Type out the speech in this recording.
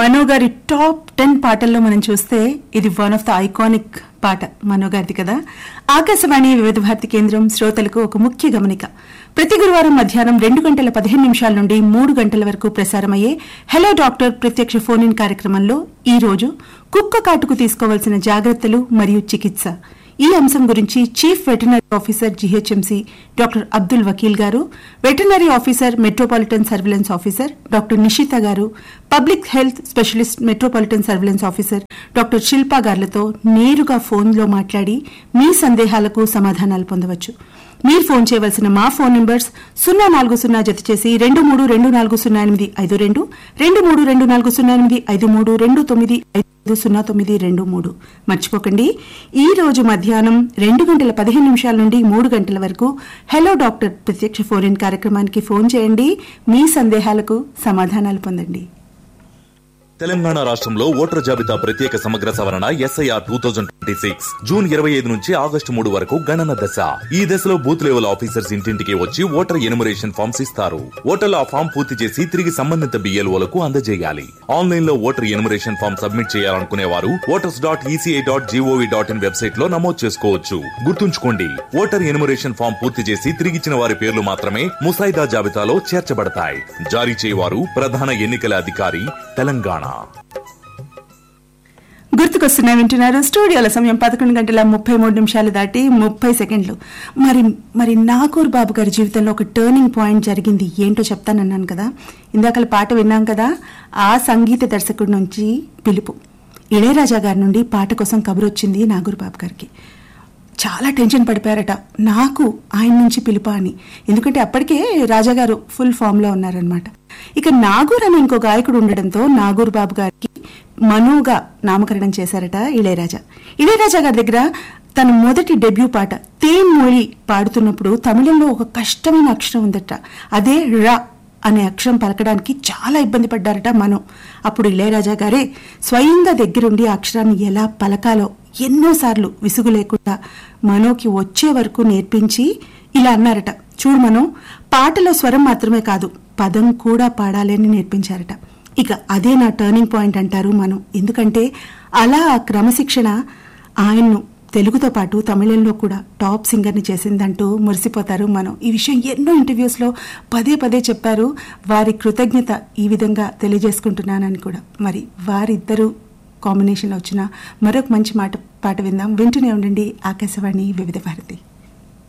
మనో గారి top ten పాటల్లో మనం చూస్తే ఇది వన్ ఆఫ్ ద ఐకానిక్ పాట మనో గారిది కదా ఆకాశవాణి వివిధ భారతి కేంద్రం శ్రోతలకు ఒక ముఖ్య గమనిక ప్రతి గురువారం మధ్యాహ్నం రెండు గంటల పదిహేను నిమిషాల నుండి మూడు గంటల వరకు ప్రసారమయ్యే హలో డాక్టర్ ప్రత్యక్ష ఫోన్ ఇన్ కార్యక్రమంలో ఈ రోజు కుక్క కాటుకు తీసుకోవాల్సిన జాగ్రత్తలు మరియు చికిత్స ఈ అంశం గురించి chief veterinary officer GHMC doctor Abdul Vakeel గారు veterinary officer metropolitan surveillance officer doctor Nishitha గారు public health specialist metropolitan surveillance officer doctor Shilpa గార్లతో నేరుగా ఫోన్లో మాట్లాడి మీ సందేహాలకు సమాధానాలు పొందవచ్చు మీరు ఫోన్ చేయవలసిన మా ఫోన్ నంబర్స్ సున్నా నాలుగు సున్నా జత చేసి రెండు మూడు రెండు నాలుగు సున్నా ఎనిమిది ఐదు రెండు రెండు మూడు రెండు నాలుగు సున్నా ఎనిమిది ఐదు మూడు రెండు తొమ్మిది ఐదు సున్నా తొమ్మిది రెండు మూడు మర్చిపోకండి ఈ రోజు మధ్యాహ్నం రెండు గంటల పదిహేను నిమిషాల నుండి మూడు గంటల వరకు హలో డాక్టర్ ప్రత్యక్ష ఫోన్ ఇన్ కార్యక్రమానికి ఫోన్ చేయండి మీ సందేహాలకు సమాధానాలు పొందండి తెలంగాణ రాష్ట్రంలో ఓటర్ జాబితా ప్రత్యేక సమగ్ర సవరణ SIR two thousand twenty six June ఇరవై ఐదు నుంచి ఆగస్టు మూడు వరకు గణన దశ ఈ దశలో బూత్ లెవెల్ ఆఫీసర్స్ ఇంటింటికి వచ్చి ఓటర్ ఎనుమరేషన్ ఫామ్స్ ఇస్తారు ఓటర్లు ఆ ఫామ్ పూర్తి చేసి తిరిగి సంబంధిత బిఎల్ఓలకు అందజేయాలి ఆన్లైన్ లో ఓటర్ ఎనుమరేషన్ ఫామ్ సబ్మిట్ చేయాలనుకునే వారు voters dot ECI dot GOV dot in website లో నమోదు చేసుకోవచ్చు గుర్తుంచుకోండి ఓటర్ ఎనుమరేషన్ ఫామ్ పూర్తి చేసి తిరిగిచ్చిన వారి పేర్లు మాత్రమే ముసాయిదా జాబితాలో చేర్చబడతాయి జారీ చేయవారు ప్రధాన ఎన్నికల అధికారి తెలంగాణ గుర్తుకొస్తున్నా వింటున్నారు స్టూడియోల సమయం పదకొండు గంటల ముప్పై మూడు నిమిషాలు దాటి ముప్పై సెకండ్లు మరి మరి నాగూర్ బాబు గారి జీవితంలో ఒక టర్నింగ్ పాయింట్ జరిగింది ఏంటో చెప్తానన్నాను కదా ఇందాకల పాట విన్నాం కదా ఆ సంగీత దర్శకుడి నుంచి పిలుపు ఇళయరాజా గారి నుండి పాట కోసం కబురు వచ్చింది నాగూర్ బాబు గారికి చాలా టెన్షన్ పడిపోయారట నాకు ఆయన నుంచి పిలుపా అని ఎందుకంటే అప్పటికే రాజాగారు ఫుల్ ఫామ్ లో ఉన్నారనమాట ఇక నాగూర్ అనే ఇంకో గాయకుడు ఉండడంతో నాగూర్ బాబు గారికి మనోగా నామకరణం చేశారట ఇళయరాజా ఇళయరాజా గారి దగ్గర తన మొదటి డెబ్యూ పాట తేన్మొഴി పాడుతున్నప్పుడు తమిళంలో ఒక కష్టమైన అక్షరం ఉందట అదే ర అనే అక్షరం పలకడానికి చాలా ఇబ్బంది పడ్డారట మనో అప్పుడు ఇళయరాజా గారే స్వయంగా దగ్గరుండి ఆ అక్షరాన్ని ఎలా పలకాలో ఎన్నోసార్లు విసుగు లేకుండా మనోకి వచ్చే వరకు నేర్పించి ఇలా అన్నారట చూడు మనో పాటలో స్వరం మాత్రమే కాదు పదం కూడా పాడాలి అని నేర్పించారట ఇక అదే నా టర్నింగ్ పాయింట్ అంటారు మనం ఎందుకంటే అలా ఆ క్రమశిక్షణ ఆయన్ను తెలుగుతో పాటు తమిళంలో కూడా టాప్ సింగర్ని చేసిందంటూ మురిసిపోతారు మనం ఈ విషయం ఎన్నో ఇంటర్వ్యూస్లో పదే పదే చెప్పారు వారి కృతజ్ఞత ఈ విధంగా తెలియజేసుకుంటున్నానని కూడా మరి వారిద్దరూ కాంబినేషన్లో వచ్చిన మరొక మంచి మాట పాట విందాం వింటూనే ఉండండి ఆకాశవాణి వివిధ భారతి